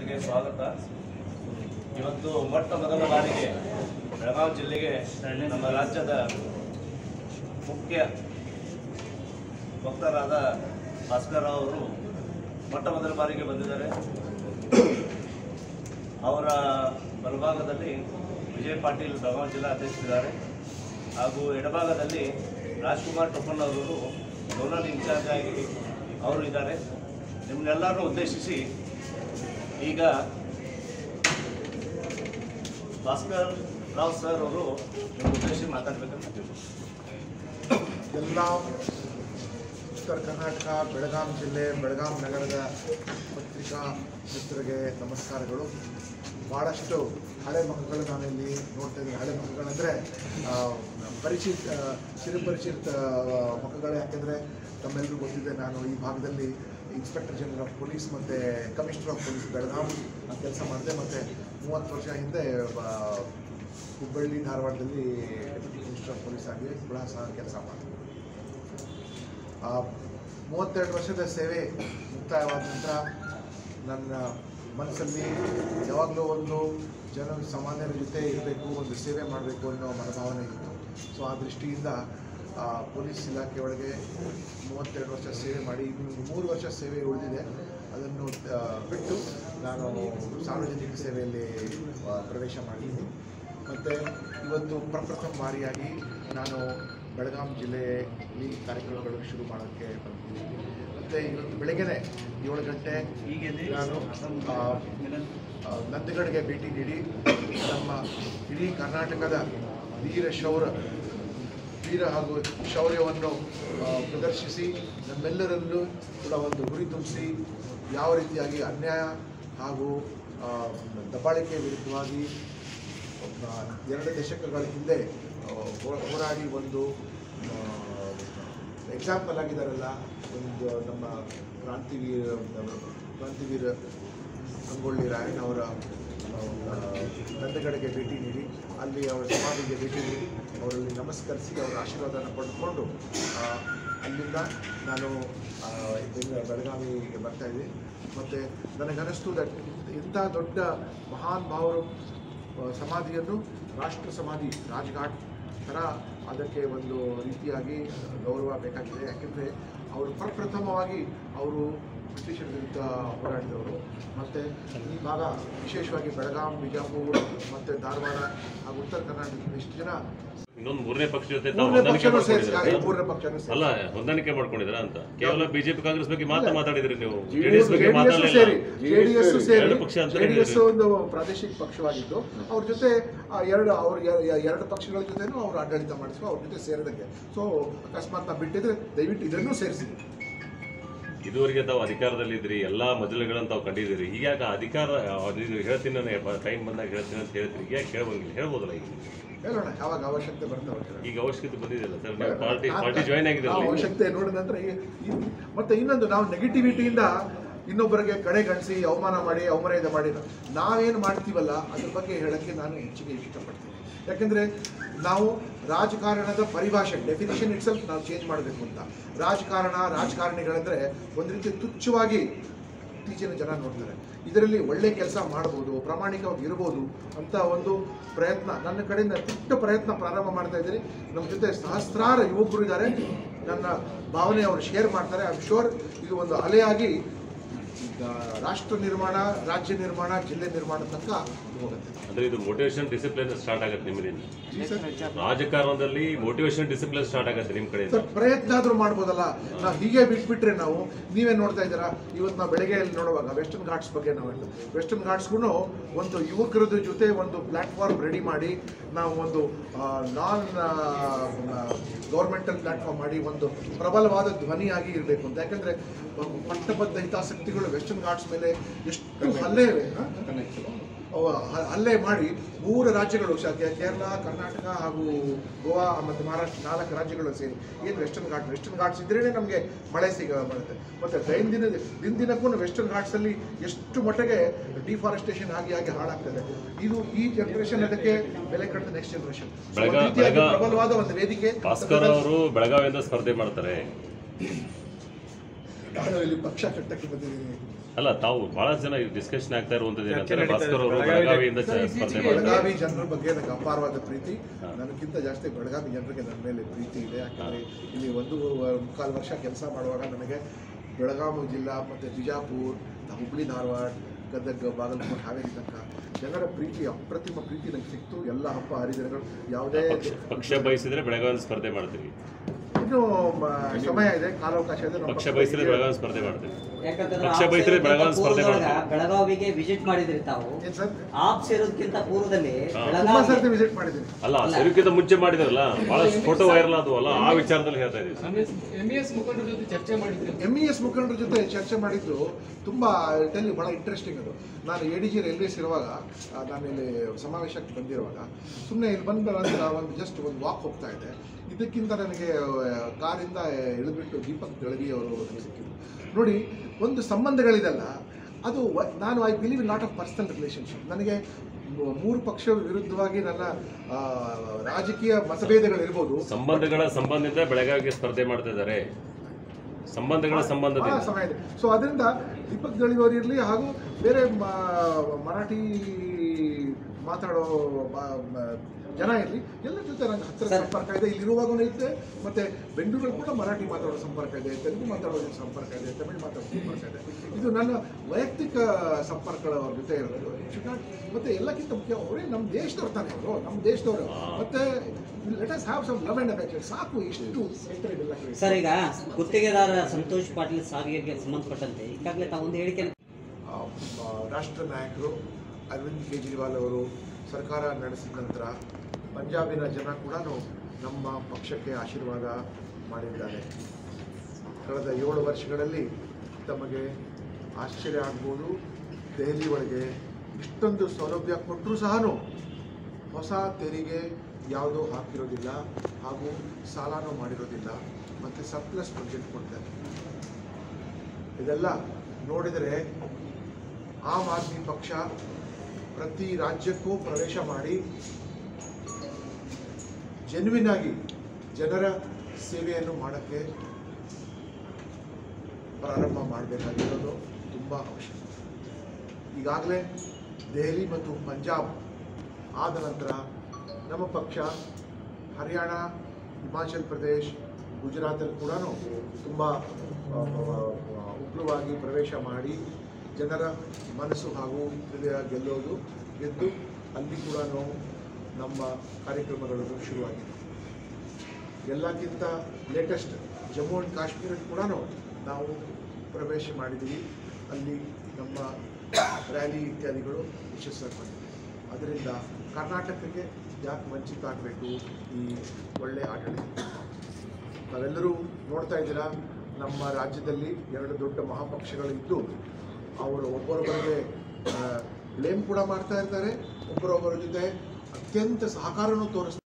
ಚಾನಲ್ಗೆ ಸ್ವಾಗತ ಇವತ್ತು ಮೊಟ್ಟ ಮೊದಲ ಬಾರಿಗೆ ಬೆಳಗಾವಿ ಜಿಲ್ಲೆಗೆ ನಮ್ಮ ರಾಜ್ಯದ ಮುಖ್ಯ ವಕ್ತಾರಾದ ಭಾಸ್ಕರ್ ರಾವ್ ಅವರು ಮೊಟ್ಟ ಮೊದಲ ಬಾರಿಗೆ ಬಂದಿದ್ದಾರೆ ಅವರ ಬಲಭಾಗದಲ್ಲಿ ವಿಜಯ್ ಪಾಟೀಲ್ ಬೆಳಗಾವಿ ಜಿಲ್ಲಾ ಅಧ್ಯಕ್ಷರಿದ್ದಾರೆ ಹಾಗೂ ಎಡಭಾಗದಲ್ಲಿ ರಾಜ್ಕುಮಾರ್ ಟೊಪ್ಪಣ್ಣವರು ಝೋನಲ್ ಇನ್ಚಾರ್ಜ್ ಆಗಿ ಅವರು ಇದ್ದಾರೆ ನಿಮ್ಮನ್ನೆಲ್ಲರನ್ನೂ ಉದ್ದೇಶಿಸಿ ಈಗ ಭಾಸ್ಕರ್ ರಾವ್ ಸರ್ ಅವರು ನಿಮ್ಮ ಉದ್ದೇಶಿಸಿ ಮಾತಾಡ್ಬೇಕಂತ ಎಲ್ಲ ಉತ್ತರ ಕರ್ನಾಟಕ ಬೆಳಗಾಂ ಜಿಲ್ಲೆ ಬೆಳಗಾಂ ನಗರದ ಪತ್ರಿಕಾ ಮಿತ್ರರಿಗೆ ನಮಸ್ಕಾರಗಳು ಭಾಳಷ್ಟು ಹಳೆ ಮಕ್ಕಳು ನಾನಿಲ್ಲಿ ನೋಡ್ತಾ ಇದ್ದೀನಿ ಹಳೆ ಮಕ್ಕಳಂದರೆ ಪರಿಚಿತ ಚಿರಪರಿಚಿತ ಮಕ್ಕಳು ಯಾಕೆಂದರೆ ತಮ್ಮೆಲ್ಲರಿಗೂ ಗೊತ್ತಿದೆ ನಾನು ಈ ಭಾಗದಲ್ಲಿ ಇನ್ಸ್ಪೆಕ್ಟರ್ ಜನರಲ್ ಆಫ್ ಪೊಲೀಸ್ ಮತ್ತು ಕಮಿಷನರ್ ಆಫ್ ಪೊಲೀಸ್ ಬೆಳಗಾಂ ಕೆಲಸ ಮಾಡಿದೆ ಮತ್ತು ಮೂವತ್ತು ವರ್ಷ ಹಿಂದೆ ಬ- ಹುಬ್ಬಳ್ಳಿ ಧಾರವಾಡದಲ್ಲಿ ಡೆಪ್ಯೂಟಿ ಕಮಿಷನರ್ ಆಫ್ ಪೊಲೀಸ್ ಆಗಿ ಕೂಡ ಸಹ ಕೆಲಸ ಮಾಡಿದೆ ಆ, ಮೂವತ್ತೆರಡು ವರ್ಷದ ಸೇವೆ ಮುಕ್ತಾಯವಾದ ನಂತರ ನನ್ನ ಮನಸ್ಸಲ್ಲಿ ಯಾವಾಗಲೂ ಒಂದು ಜನ ಸಾಮಾನ್ಯರ ಜೊತೆ ಇರಬೇಕು ಒಂದು ಸೇವೆ ಮಾಡಬೇಕು ಅನ್ನೋ ಮನೋಭಾವನೆ ಇತ್ತು ಸೊ ಆ ದೃಷ್ಟಿಯಿಂದ ಆ, ಪೊಲೀಸ್ ಇಲಾಖೆ ಒಳಗೆ ಮೂವತ್ತೆರಡು ವರ್ಷ ಸೇವೆ ಮಾಡಿ ಇನ್ನು ಮೂರು ವರ್ಷ ಸೇವೆ ಉಳಿದಿದೆ ಅದನ್ನು ಆ, ಬಿಟ್ಟು ನಾನು ಸಾರ್ವಜನಿಕ ಸೇವೆಯಲ್ಲಿ ಆ, ಪ್ರವೇಶ ಮಾಡಿದ್ದೀನಿ ಮತ್ತು ಇವತ್ತು ಪ್ರಪ್ರಥಮ ಬಾರಿಯಾಗಿ ನಾನು ಬೆಳಗಾಂ ಜಿಲ್ಲೆಯಲ್ಲಿ ಕಾರ್ಯಕ್ರಮಗಳು ಶುರು ಮಾಡೋಕ್ಕೆ ಬಂದಿದ್ದೀನಿ ಮತ್ತು ಇವತ್ತು ಬೆಳಗ್ಗೆನೆ ಏಳು ಗಂಟೆ ನಾನು ಆ, ಆ, ನಂದಗಡ್ಗೆ ಭೇಟಿ ನೀಡಿ ನಮ್ಮ ಇಡೀ ಕರ್ನಾಟಕದ ವೀರ ಶೌರ ವೀರ ಹಾಗೂ ಶೌರ್ಯವನ್ನು ಆ, ಪ್ರದರ್ಶಿಸಿ ನಮ್ಮೆಲ್ಲರಲ್ಲೂ ಕೂಡ ಒಂದು ಗುರಿ ತುಂಬಿಸಿ ಯಾವ ರೀತಿಯಾಗಿ ಅನ್ಯಾಯ ಹಾಗೂ ಆ, ದಬ್ಬಾಳಿಕೆ ವಿರುದ್ಧವಾಗಿ ಆ, ಎರಡು ದಶಕಗಳ ಹಿಂದೆ ಆ, ಹೋ- ಹೋರಾಡಿ ಒಂದು ಎಕ್ಸಾಂಪಲ್ ಆಗಿದ್ದಾರಲ್ಲ ಒಂದು ನಮ್ಮ ಕ್ರಾಂತಿವೀರ ಕ್ರಾಂತಿವೀರ ಸಂಗೊಳ್ಳಿ ರಾಯಣ್ಣ ಅವರ ತಂದೆಗಳಿಗೆ ಭೇಟಿ ನೀಡಿ ಅಲ್ಲಿ ಅವರ ಸಮಾಧಿಗೆ ಭೇಟಿ ನೀಡಿ ಅವರಲ್ಲಿ ನಮಸ್ಕರಿಸಿ ಅವರ ಆಶೀರ್ವಾದನ ಪಡೆದುಕೊಂಡು ಆ, ಅಲ್ಲಿಂದ ನಾನು ಆ, ಇಲ್ಲಿ ಬೆಳಗಾವಿಗೆ ಬರ್ತಾ ಇದ್ದೀನಿ ಮತ್ತು ನನಗನ್ನಿಸ್ತು ದಟ್ ಇಂಥ ದೊಡ್ಡ ಮಹಾನ್ ಭಾವರು ಆ, ಸಮಾಧಿಯನ್ನು ರಾಷ್ಟ್ರ ಸಮಾಧಿ ರಾಜ್ಘಾಟ್ ಥರ ಅದಕ್ಕೆ ಒಂದು ರೀತಿಯಾಗಿ ಗೌರವ ಬೇಕಾಗಿದೆ ಯಾಕೆಂದರೆ ಅವರು ಪ್ರಪ್ರಥಮವಾಗಿ ಅವರು ಬ್ರಿಟಿಷರ ವಿರುದ್ಧ ಹೋರಾಡಿದವರು ಮತ್ತು ಈ ಭಾಗ ವಿಶೇಷವಾಗಿ ಬೆಳಗಾಂ ಬಿಜಾಪುರ ಮತ್ತು ಧಾರವಾಡ ಹಾಗೂ ಉತ್ತರ ಕರ್ನಾಟಕದ ಇಷ್ಟು ಜನ ಇನ್ನೊಂದು ಮೂರನೇ ಪಕ್ಷ ಜೊತೆ ತಾವು ಮೂರನೇ ಹೊಂದಾಣಿಕೆ ಪಕ್ಷನೂ ಸೇರಿಸಿ ಮಾಡ್ಕೊಂಡಿದ್ದೀರಾ? ಮೂರನೇ ಪಕ್ಷನೂ ಸೇರಿಸಿ ಅಲ್ಲ ಹೊಂದಾಣಿಕೆ ಮಾಡ್ಕೊಂಡಿದ್ರ ಅಂತ ಕೇವಲ ಬಿಜೆಪಿ ಕಾಂಗ್ರೆಸ್ ಬಗ್ಗೆ ಮಾತ್ರ ಮಾತಾಡಿದ್ರಿ ನೀವು ಜೆಡಿಎಸ್ ಜೆಡಿಎಸ್ ಬಗ್ಗೆ ಮಾತಾಡಲಿಲ್ಲ ಸೇರಿ ಜೆಡಿಎಸ್ ಸೇರಿ ಎರಡು ಪಕ್ಷ ಅಂತ ಜೆಡಿಎಸ್ ಹೇಳಿದ್ರಿ. ಒಂದು ಪ್ರಾದೇಶಿಕ ಪಕ್ಷವಾಗಿದ್ದು ಅವ್ರ ಜೊತೆ ಆ, ಎರಡು ಅವ್ರ ಎ- ಎ- ಎರಡು ಪಕ್ಷಗಳ ಜೊತೆನೂ ಅವ್ರು ಆಡಳಿತ ಮಾಡಿಸುವ ಅವ್ರ ಜೊತೆ ಸೇರಿದಂಗೆ ಸೊ ಅಕಸ್ಮಾತ್ ನಾವು ಬಿಟ್ಟಿದ್ರೆ ದಯವಿಟ್ಟು ಇದನ್ನು ಸೇರಿಸಿ ಇದುವರೆಗೆ ತಾವು ಅಧಿಕಾರದಲ್ಲಿದ್ರಿ ಎಲ್ಲಾ ಮೊದಲುಗಳನ್ನು ತಾವು ಕಂಡಿದ್ದೀರಿ ಈಗ ಯಾಕೆ ಅಧಿಕಾರ ಅದು ಇದು ಹೇಳ್ತೀನಿ ನಾನು ಟೈಮ್ ಬಂದಾಗ ಹೇಳ್ತೀನಿ ಅಂತ ಹೇಳ್ತೀರಿ ಈಗ ಯಾಕೆ ಕೇಳಬಂಗಿಲ್ಲ ಹೇಳ್ಬೋದಲ್ಲ ಈಗ ಹೇಳೋಣ ಯಾವಾಗ ಅವಶ್ಯಕತೆ ಬರ್ತಾವೆ ಈಗ ಅವಶ್ಯಕತೆ ಬಂದಿದೆಯಲ್ಲ ಸರ್ ನೀವು ಪಾರ್ಟಿ ಪಾರ್ಟಿ ಜಾಯ್ನ್ ನಾವು ಆಗಿದ್ರಲ್ಲ ಅವಶ್ಯಕತೆ ನೋಡಿದ ನಂತರ ಈ- ಈ- ಮತ್ತೆ ಇನ್ನೊಂದು ನಾವು ನೆಗೆಟಿವಿಟಿಯಿಂದ ಇನ್ನೊಬ್ಬರಿಗೆ ಕಡೆಗಣಿಸಿ ಅವಮಾನ ಮಾಡಿ ಅವಮರ್ಯಾದೆ ಮಾಡಿ ನಾವೇನು ಮಾಡ್ತೀವಲ್ಲ ಅದ್ರ ಬಗ್ಗೆ ಹೇಳಕ್ಕೆ ನಾನು ಹೆಚ್ಚಿಗೆ ಇಷ್ಟಪಡ್ತೀನಿ ಯಾಕೆಂದರೆ ನಾವು ರಾಜಕಾರಣದ ಪರಿಭಾಷೆ ಡೆಫಿನೇಷನ್ ಇಟ್ಸೆಲ್ಫ್ ನಾವು ಚೇಂಜ್ ಮಾಡಬೇಕು ಅಂತ ರಾಜಕಾರಣ ರಾಜಕಾರಣಿಗಳಂದರೆ ಒಂದು ರೀತಿ ತುಚ್ಛವಾಗಿ ಇತ್ತೀಚಿನ ಜನ ನೋಡ್ತಾರೆ ಇದರಲ್ಲಿ ಒಳ್ಳೆ ಕೆಲಸ ಮಾಡ್ಬೋದು ಪ್ರಾಮಾಣಿಕವಾಗಿ ಇರ್ಬೋದು ಅಂತ ಒಂದು ಪ್ರಯತ್ನ ನನ್ನ ಕಡೆಯಿಂದ ಪುಟ್ಟ ಪ್ರಯತ್ನ ಪ್ರಾರಂಭ ಮಾಡ್ತಾ ಇದ್ದೀನಿ ನಮ್ಮ ಜೊತೆ ಸಹಸ್ರಾರು ಯುವಕರು ಇದ್ದಾರೆ ನನ್ನ ಭಾವನೆ ಅವರು ಶೇರ್ ಮಾಡ್ತಾರೆ ಐ ಶೋರ್ ಇದು ಒಂದು ಅಲೆಯಾಗಿ ಈಗ ರಾಷ್ಟ್ರ ನಿರ್ಮಾಣ ರಾಜ್ಯ ನಿರ್ಮಾಣ ಜಿಲ್ಲೆ ನಿರ್ಮಾಣ ತನಕ ಇದು ಹೋಗುತ್ತೆ ಅಂದ್ರೆ ಇದು ಮೋಟಿವೇಶನ್ ಡಿಸಿಪ್ಲಿನ್ ಸ್ಟಾರ್ಟ್ ಆಗುತ್ತೆ ನಿಮ್ಮದಿಂದ ಜಿ ಸರ್ ರಾಜಕಾರಣದಲ್ಲಿ ಮೋಟಿವೇಶನ್ ಡಿಸಿಪ್ಲಿನ್ ಸ್ಟಾರ್ಟ್ ಆಗುತ್ತೆ ನಿಮ್ಮ ಕಡೆಯಿಂದ ಸರ್ ಪ್ರಯತ್ನ ಆದ್ರೂ ಮಾಡ್ಬೋದಲ್ಲ ನಾವು ಹೀಗೆ ಬಿಟ್ಬಿಟ್ರೆ ನಾವು ನೀವೇ ನೋಡ್ತಾ ಇದ್ದೀರಾ ಇವತ್ತು ನಾವು ಬೆಳಗ್ಗೆ ಇಲ್ಲಿ ನೋಡುವಾಗ ವೆಸ್ಟರ್ನ್ ಘಾಟ್ಸ್ ಬಗ್ಗೆ ನಾವು ಹೇಳ್ತೀವಿ ವೆಸ್ಟರ್ನ್ ಘಾಟ್ಸ್ಗೂ ಒಂದು ಯುವಕರದ ಜೊತೆ ಒಂದು ಪ್ಲಾಟ್ಫಾರ್ಮ್ ರೆಡಿ ಮಾಡಿ ನಾವು ಒಂದು ನಾನ್ ಗೌರ್ಮೆಂಟಲ್ ಪ್ಲಾಟ್ಫಾರ್ಮ್ ಮಾಡಿ ಒಂದು ಪ್ರಬಲವಾದ ಧ್ವನಿಯಾಗಿ ಇರಬೇಕು ಅಂತ ಯಾಕಂದ್ರೆ ಪಟ್ಟಬದ್ಧ ಹಿತಾಸಕ್ತಿಗಳು ವೆಸ್ಟರ್ನ್ ಘಾಟ್ಸ್ ಮೇಲೆ ಎಷ್ಟು ಹಲ್ಲೆ ಇವೆ ಹ? ಅವ ಹ- ಹಲ್ಲೆ ಮಾಡಿ ಮೂರು ರಾಜ್ಯಗಳು ಶ- ಕೆ- ಕೇರಳ ಕರ್ನಾಟಕ ಹಾಗೂ ಗೋವಾ ಮತ್ತು ಮಹಾರಾಷ್ಟ್ರ ನಾಲ್ಕು ರಾಜ್ಯಗಳು ಸೇರಿ ಏನು ವೆಸ್ಟರ್ನ್ ಘಾಟ್ ವೆಸ್ಟರ್ನ್ ಘಾಟ್ಸ್ ಇದ್ರೇ ನಮಗೆ ಮಳೆ ಸಿಗ ಬರುತ್ತೆ ಮತ್ತು ದೈನ ದಿನ ದಿನ ದಿನಕ್ಕೂ ವೆಸ್ಟರ್ನ್ ಘಾಟ್ಸಲ್ಲಿ ಎಷ್ಟು ಮಟ್ಟಿಗೆ ಡಿಫಾರೆಸ್ಟೇಷನ್ ಆಗಿ ಆಗಿ ಹಾಳಾಗ್ತದೆ ಇದು ಈ ಜನರೇಷನ್ ಅದಕ್ಕೆ ಬೆಲೆ ಕಟ್ಟದ ನೆಕ್ಸ್ಟ್ ಜನರೇಷನ್ ಬೆಳಗ- ಬೆಳಗ- ಪ್ರಬಲವಾದ ಒಂದು ವೇದಿಕೆ ಭಾಸ್ಕರ್ ಅವರು ಬೆಳಗಾವಿಯಿಂದ ಸ್ಪರ್ಧೆ ಮಾಡ್ತಾರೆ ನಾನು ಇಲ್ಲಿ ಪಕ್ಷ ಕಟ್ಟಕ್ಕೆ ಬಂದಿದ್ದೀನಿ ಅಲ್ಲ ತಾವು ಬಹಳಷ್ಟು ಜನ ಡಿಸ್ಕಷನ್ ಆಗ್ತಾ ಇರುವಂತದ್ದು ಏನಂತಾರೆ ಭಾಸ್ಕರ್ ಅವರು ಬೆಳಗಾವಿಯಿಂದ ಚ- ಸ್ಪರ್ಧೆ ಮಾಡ್ತಾರೆ ಬೆಳಗಾವಿ ಜನರ ಬಗ್ಗೆ ನನಗೆ ಅಪಾರವಾದ ಪ್ರೀತಿ ನನಗಿಂತ ಜಾಸ್ತಿ ಬೆಳಗಾವಿ ಜನರಿಗೆ ನನ್ನ ಮೇಲೆ ಪ್ರೀತಿ ಇದೆ ಯಾಕಂದರೆ ಇಲ್ಲಿ ಒಂದು ಮುಕ್ಕಾಲು ವರ್ಷ ಕೆಲಸ ಮಾಡುವಾಗ ನನಗೆ ಬೆಳಗಾವಿ ಜಿಲ್ಲಾ ಮತ್ತು ಬಿಜಾಪುರ ಹುಬ್ಳಿ ಧಾರವಾಡ ಗದಗ ಬಾಗಲಕೋಟೆ ಹಾವೇರಿ ತನಕ ಜನರ ಪ್ರೀತಿ ಅಪ್ರತಿಮ ಪ್ರೀತಿ ನನಗೆ ಸಿಕ್ತು ಎಲ್ಲ ಹಬ್ಬ ಹರಿದಿನಗಳು ಯಾವುದೇ ಪಕ್ಷ ಬಯಸಿದ್ರೆ ಬೆಳಗಾವಿ ಸ್ಪರ್ಧೆ ಮಾಡ್ತೀವಿ ಇನ್ನೂ ಮ- ಸಮಯ ಇದೆ ಕಾಲಾವಕಾಶ ಇದೆ ನಮ್ಮ ಪಕ್ಷ ಪಕ್ಷದ ಬಯಸಿದ್ರೆ ಹಿರಿಯ- ಬೆಳಗಾವಿ ಸ್ಪರ್ಧೆ ಮಾಡ್ತೀವಿ ಯಾಕಂತಂದ್ರೆ ಪಕ್ಷ ಆಪ್ ಬಯಸಿದ್ರೆ ಸೇರೋದ್ಕಿಂತ ಬೆಳಗಾವಿ ಸ್ಪರ್ಧೆ ಪೂರ್ವದೊಳಗ ಮಾಡ್ತಾರೆ. ಬೆಳಗಾವಿಗೆ ವಿಸಿಟ್ ಮಾಡಿದ್ರಿ ತಾವು ಏನ್ ಸರ್ ಆಪ್ ಸೇರೋದಕ್ಕಿಂತ ಪೂರ್ವದಲ್ಲಿ ಹಾ. ತುಂಬ ಬೆಳಗಾವಿ ಸರ್ತಿ ವಿಸಿಟ್ ಮಾಡಿದ್ದೀನಿ ಅಲ್ಲ ಸೇರಿಕೆಂತ ಮುಂಚೆ ಮಾಡಿದ್ರಲ್ಲ ಬಹಳಷ್ಟು ಫೋಟೋ ವೈರಲ್ ಆದವಲ್ಲ ಆ ವಿಚಾರದಲ್ಲಿ ಹೇಳ್ತಾ ಇದ್ದೀವಿ ಎಂ ಎಸ್ ಮುಖಂಡರ ಜೊತೆ ಚರ್ಚೆ ಮಾಡಿದ್ರಿ ಎಮ್ ಇ ಎಸ್ ಮುಖಂಡರ ಜೊತೆ ಚರ್ಚೆ ಮಾಡಿದ್ದು ತುಂಬ ಟೆಲ್ ಭಾಳ ಇಂಟ್ರೆಸ್ಟಿಂಗ್ ಅದು ನಾನು ಎ ಡಿ ಜಿ ರೈಲ್ವೇಸ್ ಇರುವಾಗ ಆ, ನಾನು ಇಲ್ಲಿ ಸಮಾವೇಶಕ್ಕೆ ಬಂದಿರುವಾಗ ಸುಮ್ಮನೆ ಇಲ್ಲಿ ಬಂದ ನಂತರ ಒಂದು ಜಸ್ಟ್ ಒಂದು ವಾಕ್ ಹೋಗ್ತಾ ಇದ್ದೆ ಇದಕ್ಕಿಂತ ನನಗೆ ಆ, ಕಾರಿಂದ ಇಳಿದ್ಬಿಟ್ಟು ದೀಪಕ್ ದಳಗಿ ಅವರು ಸಿಕ್ಕಿದ್ರು ನೋಡಿ ಒಂದು ಸಂಬಂಧಗಳಿದೆಲ್ಲ ಅದು ವ- ನಾನು I believe in lot of personal relationship ನನಗೆ ಮೂ- ಮೂರು ಪಕ್ಷ ವಿರುದ್ಧವಾಗಿ ನನ್ನ ಆ, ರಾಜಕೀಯ ಮತಭೇದಗಳಿರ್ಬೋದು ಸಂಬಂಧಗಳ ಸಂಬಂಧದಿಂದ ಬೆಳಗಾವಿಗೆ ಸ್ಪರ್ಧೆ ಮಾಡ್ತಾ ಇದ್ದಾರೆ ಸಂಬಂಧಗಳ ಬಹಳ ಸಂಬಂಧದಿಂದ ಸಮಯ ಇದೆ ಸೊ ಅದರಿಂದ ದೀಪಕ್ ದಳಿವರು ಇರಲಿ ಹಾಗೂ ಬೇರೆ ಮ- ಮರಾಠಿ ಮಾತಾಡೋ ಮ- ಮ- ಜನ ಇರಲಿ ಎಲ್ಲರ ಜೊತೆ ನಂಗೆ ಹತ್ತಿರ ಸರ್. ಸಂಪರ್ಕ ಇದೆ ಇಲ್ಲಿರುವಾಗೂ ಇದೆ ಮತ್ತೆ ಬೆಂಗಳೂರಲ್ಲಿ ಕೂಡ ಮರಾಠಿ ಮಾತಾಡೋ ಸಂಪರ್ಕ ಇದೆ ತೆಲುಗು ಮಾತಾಡೋ ಸಂಪರ್ಕ ಇದೆ ತಮಿಳು ಮಾತಾಡೋ ಸಂಪರ್ಕ ಇದೆ ಇದು ನನ್ನ ವೈಯಕ್ತಿಕ ಸಂಪರ್ಕಗಳ ಅವ್ರ ಜೊತೆ ಇರೋದು Should not- ಮತ್ತೆ ಎಲ್ಲಕ್ಕಿಂತ ಮುಖ್ಯ ಅವರೇ ನಮ್ಮ ದೇಶದವ್ರು ತಾನೆ ಅವರು ನಮ್ಮ ದೇಶದವರು ಮತ್ತೆ let us have some love and affection ಸಾಕು ಇಷ್ಟು hatred ಎಲ್ಲ ಕಡೆ. ಸರ್ ಈಗ ಗುತ್ತಿಗೆದಾರ ಸಂತೋಷ್ ಪಾಟೀಲ್ ಸಾವಿಗೆ ಸಂಬಂಧಪಟ್ಟಂತೆ ಈಗಾಗಲೇ ತಾವು ಒಂದು ಹೇಳಿಕೆ ಆ, ಆ, ರಾಷ್ಟ್ರ ನಾಯಕರು ಅರವಿಂದ್ ಕೇಜ್ರಿವಾಲ್ ಅವರು ಸರ್ಕಾರ ನಡೆಸಿದ ನಂತರ ಪಂಜಾಬಿನ ಜನ ಕೂಡ ನಮ್ಮ ಪಕ್ಷಕ್ಕೆ ಆಶೀರ್ವಾದ ಮಾಡಿದ್ದಾರೆ ಕಳೆದ ಏಳು ವರ್ಷಗಳಲ್ಲಿ ತಮಗೆ ಆಶ್ಚರ್ಯ ಆಗ್ಬೋದು ದೆಹಲಿ ಒಳಗೆ ಇಷ್ಟೊಂದು ಸೌಲಭ್ಯ ಕೊಟ್ಟರೂ ಸಹ ಹೊಸ ತೆರಿಗೆ ಯಾವುದೂ ಹಾಕಿರೋದಿಲ್ಲ ಹಾಗೂ ಸಾಲನೂ ಮಾಡಿರೋದಿಲ್ಲ ಮತ್ತು ಸರ್ಪ್ಲಸ್ ಬಜೆಟ್ ಕೊಡ್ತಾರೆ ಇದೆಲ್ಲ ನೋಡಿದರೆ ಆಮ್ ಆದ್ಮಿ ಪಕ್ಷ ಪ್ರತಿ ರಾಜ್ಯಕ್ಕೂ ಪ್ರವೇಶ ಮಾಡಿ ಜೆನ್ವಿನ್ ಆಗಿ ಜನರ ಸೇವೆಯನ್ನು ಮಾಡೋಕ್ಕೆ ಪ್ರಾರಂಭ ಮಾಡಬೇಕಾಗಿರೋದು ತುಂಬ ಅವಶ್ಯಕ ಈಗಾಗಲೇ ದೆಹಲಿ ಮತ್ತು ಪಂಜಾಬ್ ಆದ ನಂತರ ನಮ್ಮ ಪಕ್ಷ ಹರಿಯಾಣ ಹಿಮಾಚಲ್ ಪ್ರದೇಶ್ ಗುಜರಾತಲ್ಲಿ ಕೂಡ ತುಂಬ ಉಗ್ರವಾಗಿ ಪ್ರವೇಶ ಮಾಡಿ ಜನರ ಮನಸ್ಸು ಹಾಗೂ ಹೃದಯ ಗೆಲ್ಲೋದು ಗೆದ್ದು ಅಲ್ಲಿ ಕೂಡ ನಮ್ಮ ಕಾರ್ಯಕ್ರಮಗಳು ಶುರುವಾಗಿದೆ ಎಲ್ಲಕ್ಕಿಂತ ಲೇಟೆಸ್ಟ್ ಜಮ್ಮು ಆ್ಯಂಡ್ ಕಾಶ್ಮೀರಲ್ಲಿ ಕೂಡ ನಾವು ಪ್ರವೇಶ ಮಾಡಿದ್ದೀವಿ ಅಲ್ಲಿ ನಮ್ಮ ರ್ಯಾಲಿ ಇತ್ಯಾದಿಗಳು ಯಶಸ್ಸಾಗಿ ಬಂದಿದೆ ಅದರಿಂದ ಕರ್ನಾಟಕಕ್ಕೆ ಯಾಕೆ ವಂಚಿತ ಆಗಬೇಕು ಈ ಒಳ್ಳೆಯ ಆಡಳಿತ ನಾವೆಲ್ಲರೂ ನೋಡ್ತಾ ಇದ್ದೀರಾ ನಮ್ಮ ರಾಜ್ಯದಲ್ಲಿ ಎರಡು ದೊಡ್ಡ ಮಹಾಪಕ್ಷಗಳು ಇದ್ದು ಅವರು ಒಬ್ಬರೊಬ್ಬರಿಗೆ ಬ್ಲೇಮ್ ಕೂಡ ಮಾಡ್ತಾ ಇರ್ತಾರೆ ಒಬ್ಬರೊಬ್ಬರ ಜೊತೆ ಅತ್ಯಂತ ಸಹಕಾರನೂ ತೋರಿಸ್ತಾರೆ